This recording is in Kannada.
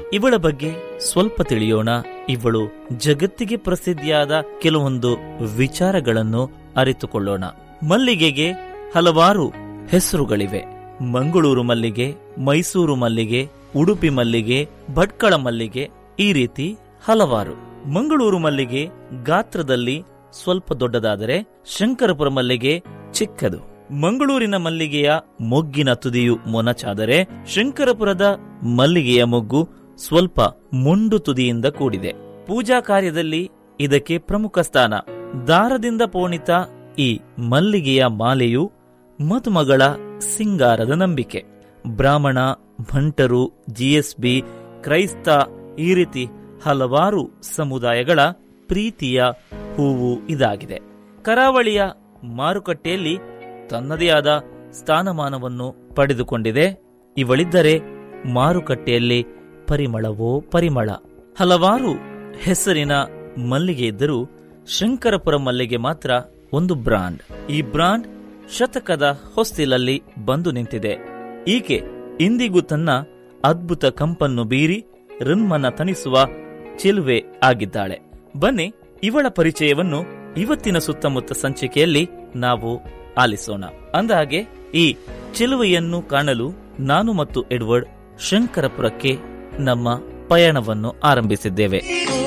ಇವಳ ಬಗ್ಗೆ ಸ್ವಲ್ಪ ತಿಳಿಯೋಣ ಇವಳು ಜಗತ್ತಿಗೆ ಪ್ರಸಿದ್ಧಿಯಾದ ಕೆಲವೊಂದು ವಿಚಾರಗಳನ್ನು ಅರಿತುಕೊಳ್ಳೋಣ ಮಲ್ಲಿಗೆಗೆ ಹಲವಾರು ಹೆಸರುಗಳಿವೆ ಮಂಗಳೂರು ಮಲ್ಲಿಗೆ ಮೈಸೂರು ಮಲ್ಲಿಗೆ ಉಡುಪಿ ಮಲ್ಲಿಗೆ ಭಟ್ಕಳ ಮಲ್ಲಿಗೆ ಈ ರೀತಿ ಹಲವಾರು ಮಂಗಳೂರು ಮಲ್ಲಿಗೆ ಗಾತ್ರದಲ್ಲಿ ಸ್ವಲ್ಪ ದೊಡ್ಡದಾದರೆ ಶಂಕರಪುರ ಮಲ್ಲಿಗೆ ಚಿಕ್ಕದು ಮಂಗಳೂರಿನ ಮಲ್ಲಿಗೆಯ ಮೊಗ್ಗಿನ ತುದಿಯು ಮೊನಚಾದರೆ ಶಂಕರಪುರದ ಮಲ್ಲಿಗೆಯ ಮೊಗ್ಗು ಸ್ವಲ್ಪ ಮೊಂಡು ತುದಿಯಿಂದ ಕೂಡಿದೆ ಪೂಜಾ ಕಾರ್ಯದಲ್ಲಿ ಇದಕ್ಕೆ ಪ್ರಮುಖ ಸ್ಥಾನ ದಾರದಿಂದ ಪೋಣಿತ ಈ ಮಲ್ಲಿಗೆಯ ಮಾಲೆಯು ಮದುಮಗಳ ಸಿಂಗಾರದ ನಂಬಿಕೆ ಬ್ರಾಹ್ಮಣ ಭಂಟರು ಜಿಎಸ್ಬಿ ಕ್ರೈಸ್ತ ಈ ರೀತಿ ಹಲವಾರು ಸಮುದಾಯಗಳ ಪ್ರೀತಿಯ ಹೂವು ಇದಾಗಿದೆ ಕರಾವಳಿಯ ಮಾರುಕಟ್ಟೆಯಲ್ಲಿ ತನ್ನದೇ ಆದ ಸ್ಥಾನಮಾನವನ್ನು ಪಡೆದುಕೊಂಡಿದೆ ಇವಳಿದ್ದರೆ ಮಾರುಕಟ್ಟೆಯಲ್ಲಿ ಪರಿಮಳವೋ ಪರಿಮಳ ಹಲವಾರು ಹೆಸರಿನ ಮಲ್ಲಿಗೆ ಇದ್ದರೂ ಶಂಕರಪುರ ಮಲ್ಲಿಗೆ ಮಾತ್ರ ಒಂದು ಬ್ರಾಂಡ್ ಈ ಬ್ರಾಂಡ್ ಶತಕದ ಹೊಸ್ತಿಲಲ್ಲಿ ಬಂದು ನಿಂತಿದೆ ಈಕೆ ಇಂದಿಗೂ ತನ್ನ ಅದ್ಭುತ ಕಂಪನ್ನು ಬೀರಿ ಋನ್ಮನ ತಣಿಸುವ ಚೆಲುವೆ ಆಗಿದ್ದಾಳೆ ಬನ್ನಿ ಇವಳ ಪರಿಚಯವನ್ನು ಇವತ್ತಿನ ಸುತ್ತಮುತ್ತ ಸಂಚಿಕೆಯಲ್ಲಿ ನಾವು ಆಲಿಸೋಣ ಅಂದಹಾಗೆ ಈ ಚೆಲುವೆಯನ್ನು ಕಾಣಲು ನಾನು ಮತ್ತು ಎಡ್ವರ್ಡ್ ಶಂಕರಪುರಕ್ಕೆ ನಮ್ಮ ಪಯಣವನ್ನು ಆರಂಭಿಸಿದ್ದೇವೆ